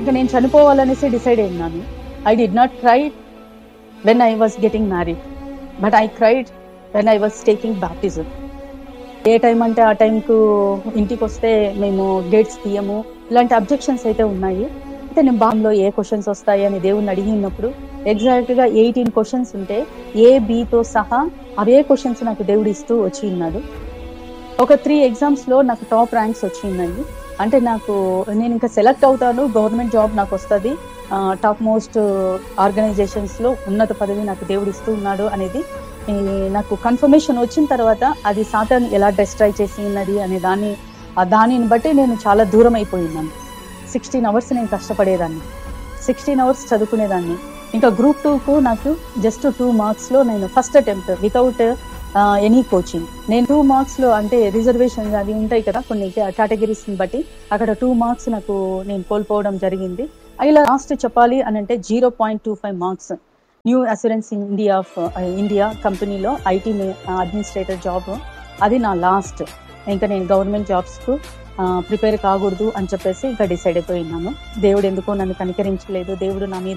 ఇంకా నేను చనిపోవాలనేసి డిసైడ్ అయినాను I did not cry when I was getting married but I cried when I was taking baptism a time అంటే ఆ టైంకు ఇంటికి వస్తే మేము గేట్స్ తీయము ఇలాంటి అబ్జెక్షన్స్ అయితే ఉన్నాయి అయితే నేను బాంలో ఏ క్వశ్చన్స్ వస్తాయి అని దేవుణ్ణి అడిగినప్పుడు ఎగ్జాక్ట్ గా ఎయిటీన్ క్వశ్చన్స్ ఉంటే ఏ బితో సహా అవే క్వశ్చన్స్ నాకు దేవుడు ఇస్తూ వచ్చి ఉన్నాడు ఒక త్రీ ఎగ్జామ్స్ లో నాకు టాప్ ర్యాంక్స్ వచ్చిందండి అంటే నాకు నేను ఇంకా సెలెక్ట్ అవుతాను గవర్నమెంట్ జాబ్ నాకు వస్తుంది టాప్ మోస్ట్ ఆర్గనైజేషన్స్ లో ఉన్నత పదవి నాకు దేవుడు ఇస్తూ ఉన్నాడు అనేది ఈ, నాకు కన్ఫర్మేషన్ వచ్చిన తర్వాత అది సాతాన్ ఎలా డిస్ట్రాయ్ చేసి ఉన్నది అనే దాన్ని ఆ దానిని బట్టి నేను చాలా దూరం అయిపోయినాను సిక్స్టీన్ అవర్స్ నేను కష్టపడేదాన్ని సిక్స్టీన్ అవర్స్ చదువుకునేదాన్ని ఇంకా గ్రూప్ టూకు నాకు జస్ట్ టూ మార్క్స్లో నేను first attempt without any coaching నేను టూ మార్క్స్లో అంటే రిజర్వేషన్ అవి ఉంటాయి కదా కొన్ని కేటగిరీస్ని బట్టి అక్కడ టూ మార్క్స్ నాకు నేను కోల్పోవడం జరిగింది ఇలా లాస్ట్ చెప్పాలి అని అంటే zero point two five marks new assurance India of India కంపెనీలో ఐటీ అడ్మినిస్ట్రేటర్ జాబ్ అది నా లాస్ట్ ఇంకా నేను గవర్నమెంట్ జాబ్స్కు ప్రిపేర్ కాకూడదు అని చెప్పేసి ఇంకా డిసైడ్ అయిపోయినాను దేవుడు ఎందుకో నన్ను కనికరించలేదు దేవుడు నా మీద